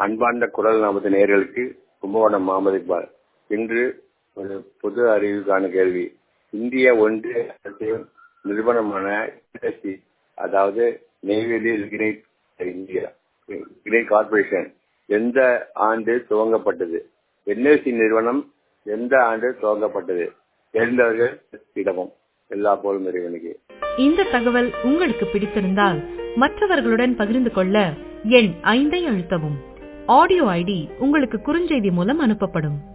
அன்பார்ந்த குரல் நமது நேர்களுக்கு கும்பகோணம் முகமது இக்பால் இன்று ஒரு பொது அறிவுக்கான கேள்வி இந்திய ஒன்றிய அரசின் நிறுவனமான NSE, அதாவது Neyveli lignite India lignite corporation எந்த ஆண்டு துவங்கப்பட்டது என்எல்சி நிறுவனம் எந்த ஆண்டு துவங்கப்பட்டது தெரிந்தவர்கள் இடமும் எல்லா போலும் இறைவனுக்கு இந்த தகவல் உங்களுக்கு பிடித்திருந்தால் மற்றவர்களுடன் பகிர்ந்து கொள்ள எண் ஐந்தை அழுத்தவும் ஆடியோ ஐடி உங்களுக்கு குறுஞ்செய்தி மூலம் அனுப்பப்படும்